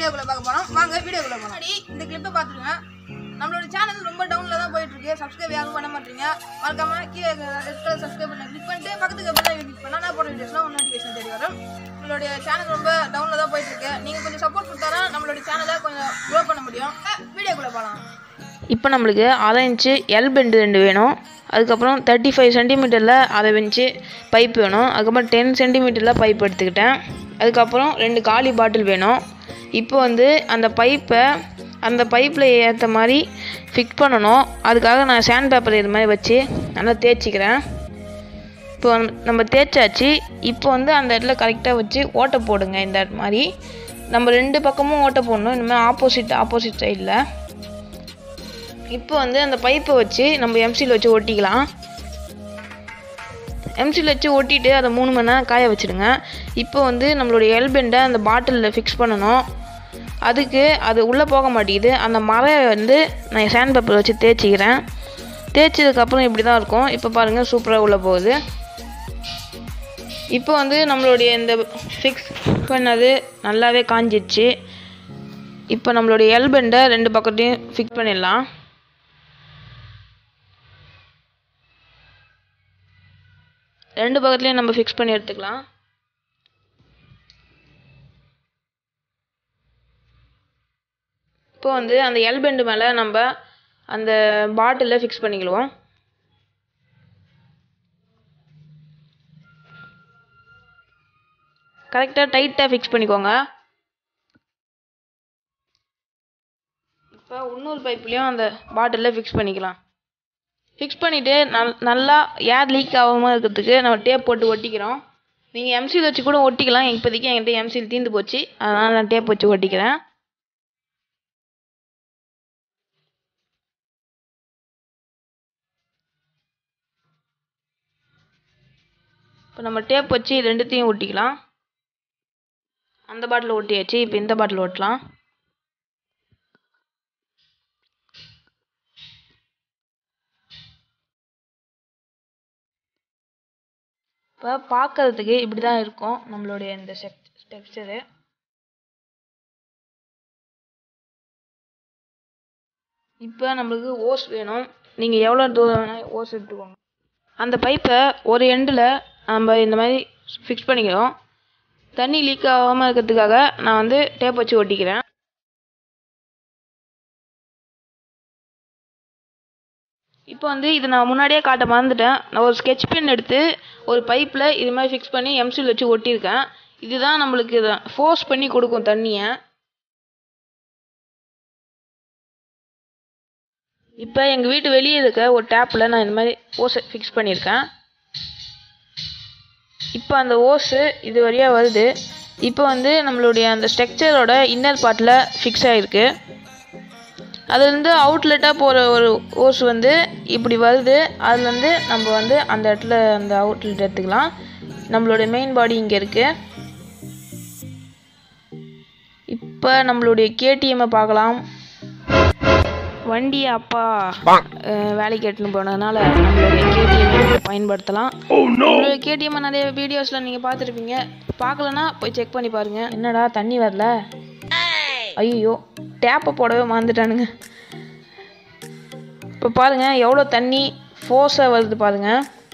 வீடியோக்குள்ள பார்க்க போறோம் வாங்க வீடியோக்குள்ள போறோம் முன்னாடி இந்த கிளிப்பை பார்த்துருங்க நம்மளோட சேனல் ரொம்ப டவுன்ல தான் போயிட்டு இருக்கு சப்ஸ்கிரைப் யாரும் பண்ண மாட்டீங்க மறக்காம கீழே ரெட் கலர் சப்ஸ்கிரைப் பண்ண கிளிக் பண்ணிட்டு பக்கத்துக்கு பெல் கிளிக் பண்ணா நான் போடுற வீடியோஸ்லாம் நோட்டிஃபிகேஷன் தேடி வரும் நம்மளுடைய சேனல் ரொம்ப டவுன்ல தான் போயிட்டு இருக்கு நீங்க கொஞ்சம் சப்போர்ட் கொடுத்தா நம்மளுடைய சேனலை கொஞ்சம் க்ரோ பண்ண முடியும் வீடியோக்குள்ள போகலாம் இப்போ நம்மளுக்கு அரை இன்ச்சு எல் பெண்டு ரெண்டு வேணும் அதுக்கப்புறம் தேர்ட்டி ஃபைவ் சென்டிமீட்டரில் அரை இன்ச்சு பைப் வேணும் அதுக்கப்புறம் டென் சென்டிமீட்டரில் பைப் எடுத்துக்கிட்டேன் அதுக்கப்புறம் ரெண்டு காலி பாட்டில் வேணும் இப்போ வந்து அந்த பைப்பை அந்த பைப்பில் ஏற்ற மாதிரி ஃபிக்ஸ் பண்ணணும் அதுக்காக நான் சேண்ட் பேப்பர் இது மாதிரி வச்சு நல்லா தேய்ச்சிக்கிறேன் இப்போ வந்து நம்ம தேய்ச்சாச்சு இப்போ வந்து அந்த இடத்துல கரெக்டாக வச்சு ஓட்டை போடுங்க இந்த மாதிரி நம்ம ரெண்டு பக்கமும் ஓட்டை போடணும் இனிமேல் ஆப்போசிட் ஆப்போசிட் சைடில் இப்போ வந்து அந்த பைப்பை வச்சு நம்ம எம்சியில் வச்சு ஒட்டிக்கலாம் எம்சியில் வச்சு ஒட்டிட்டு அதை மூணு மணி நேரம் காய வச்சுடுங்க இப்போ வந்து நம்மளுடைய எல்பெண்டை அந்த பாட்டிலில் ஃபிக்ஸ் பண்ணணும் அதுக்கு அது உள்ளே போக மாட்டேங்குது அந்த மரம் வந்து நான் சேண்ட் பேப்பர் வச்சு தேய்ச்சிக்கிறேன் தேய்ச்சதுக்கப்புறம் இப்படி தான் இருக்கும் இப்போ பாருங்கள் சூப்பராக உள்ளே போகுது இப்போ வந்து நம்மளுடைய இந்த ஃபிக்ஸ் பண்ணது நல்லாவே காஞ்சிடுச்சு இப்போ நம்மளுடைய எல்பெண்டை ரெண்டு பக்கத்தையும் ஃபிக்ஸ் பண்ணிடலாம் ரெண்டு பக்கத்துலையும் நம்ம ஃபிக்ஸ் பண்ணி எடுத்துக்கலாம் இப்போ வந்து அந்த எல் பெண்டு மேலே நம்ம அந்த பாட்டிலில் ஃபிக்ஸ் பண்ணிக்கிடுவோம் கரெக்டாக டைட்டாக ஃபிக்ஸ் பண்ணிக்கோங்க இப்போ இன்னொரு பைப்லேயும் அந்த பாட்டிலில் ஃபிக்ஸ் பண்ணிக்கலாம் ஃபிக்ஸ் பண்ணிவிட்டு நல் நல்லா ஏர் லீக் ஆகாமல் இருக்கிறதுக்கு நம்ம டேப் போட்டு ஒட்டிக்கிறோம் நீங்கள் எம்சில் வச்சு கூட ஒட்டிக்கலாம் இப்போதைக்கு என்கிட்ட எம்சில் தீர்ந்து போச்சு அதனால் நான் டேப் வச்சு ஒட்டிக்கிறேன் இப்போ நம்ம டேப் வச்சு ரெண்டுத்தையும் ஒட்டிக்கலாம் அந்த பாட்டில் ஒட்டியாச்சு இப்போ இந்த பாட்டில் ஒட்டலாம் இப்போ பார்க்கறதுக்கு இப்படி தான் இருக்கும் நம்மளுடைய இந்த செக் டெக்ஸ்சரு இப்போ நம்மளுக்கு ஓஸ் வேணும் நீங்கள் எவ்வளோ தூரம் வேணால் ஓஸ் எடுத்துக்கோங்க அந்த பைப்பை ஒரு எண்டில் நம்ம இந்த மாதிரி ஃபிக்ஸ் பண்ணிக்கிறோம் தண்ணி லீக் ஆகாமல் இருக்கிறதுக்காக நான் வந்து டேப் வச்சு ஒட்டிக்கிறேன் இப்போ வந்து இது நான் முன்னாடியே காட்ட மறந்துட்டேன் நான் ஒரு ஸ்கெட்ச் பென் எடுத்து ஒரு பைப்பில் இது மாதிரி ஃபிக்ஸ் பண்ணி எம்சில் வச்சு ஒட்டியிருக்கேன் இதுதான் நம்மளுக்கு ஃபோர்ஸ் பண்ணி கொடுக்கும் தண்ணியை இப்போ எங்கள் வீட்டு வெளியே இருக்க ஒரு டேப்பில் நான் இந்த மாதிரி ஓஸை ஃபிக்ஸ் பண்ணியிருக்கேன் இப்போ அந்த ஓஸு இது வழியாக வருது இப்போ வந்து நம்மளுடைய அந்த ஸ்ட்ரக்சரோட இன்னர் பார்ட்டில் ஃபிக்ஸ் ஆகிருக்கு அதுலேருந்து அவுட்லெட்டாக போகிற ஒரு ஓஸ் வந்து இப்படி வருது அதுலேருந்து நம்ம வந்து அந்த இடத்துல அந்த அவுட்லெட் எடுத்துக்கலாம் நம்மளுடைய மெயின் பாடி இங்கே இருக்குது இப்போ நம்மளுடைய கேடிஎம்மை பார்க்கலாம் வண்டியை அப்பா அஹ், வேலைக்கு எடுத்துன்னு போனதுனால நம்மளுடைய கேடிஎம் பயன்படுத்தலாம் நம்மளுடைய கேடிஎம் நிறைய வீடியோஸில் நீங்கள் பார்த்துருப்பீங்க பார்க்கலனா போய் செக் பண்ணி பாருங்கள் என்னடா தண்ணி வரல ஐயோ டேப்பை போடவே மறந்துட்டானுங்க இப்போ பாருங்க எவ்வளோ தண்ணி ஃபோர்ஸாக வருது பாருங்க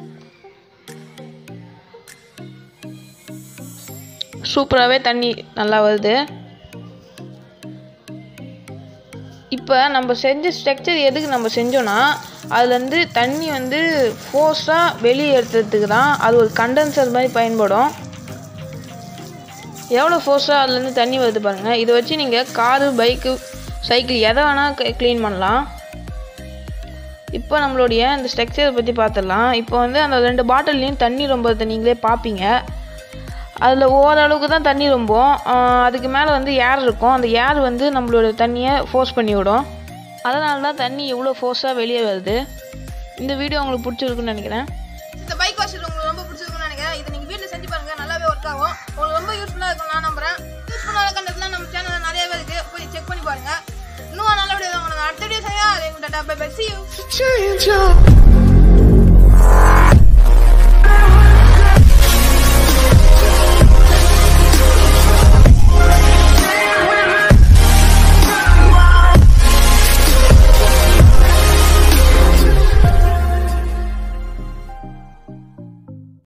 சூப்பராகவே தண்ணி நல்லா வருது இப்போ நம்ம செஞ்ச ஸ்ட்ரக்சர் எதுக்கு நம்ம செஞ்சோன்னா அதுலேருந்து தண்ணி வந்து ஃபோர்ஸாக வெளியே எடுத்துறதுக்கு தான் அது ஒரு கண்டென்சர் மாதிரி பயன்படும் எவ்வளோ ஃபோர்ஸாக அதுலேருந்து தண்ணி வருது பாருங்கள் இதை வச்சு நீங்கள் காரு பைக்கு சைக்கிள் எதை வேணால் க்ளீன் பண்ணலாம் இப்போ நம்மளுடைய இந்த ஸ்ட்ரக்சரை பற்றி பார்த்துடலாம் இப்போ வந்து அந்த ரெண்டு பாட்டில்லையும் தண்ணி ரொம்ப நீங்களே பார்ப்பீங்க அதில் ஓரளவுக்கு தான் தண்ணி ரொம்பும் ஆஹ் அதுக்கு மேலே வந்து ஏர் இருக்கும் அந்த ஏர் வந்து நம்மளோட தண்ணியை ஃபோர்ஸ் பண்ணி விடும் அதனால தான் தண்ணி இவ்வளோ ஃபோர்ஸாக வெளியே வருது இந்த வீடியோ உங்களுக்கு பிடிச்சிருக்குன்னு நினைக்கிறேன் இந்த பைக் வாஷ் உங்களுக்கு ரொம்ப பிடிச்சிருக்கும்னு நினைக்கிறேன் இதை நீங்கள் வீட்டில் செஞ்சு பாருங்க நல்லாவே ஒர்க் ஆகும் உங்களுக்கு ரொம்ப யூஸ்ஃபுல்லாக இருக்கும் நான் நம்புறேன் யூஸ்ஃபுல்லாக கண்டதுலாம் நம்ம சேனலில் நிறையவே இருக்கு போய் செக் பண்ணி பாருங்க இன்னும் நல்ல வீடியோ உங்களுக்கு அடுத்த வீடியோ செய்யா அதே tata bye bye see you change up.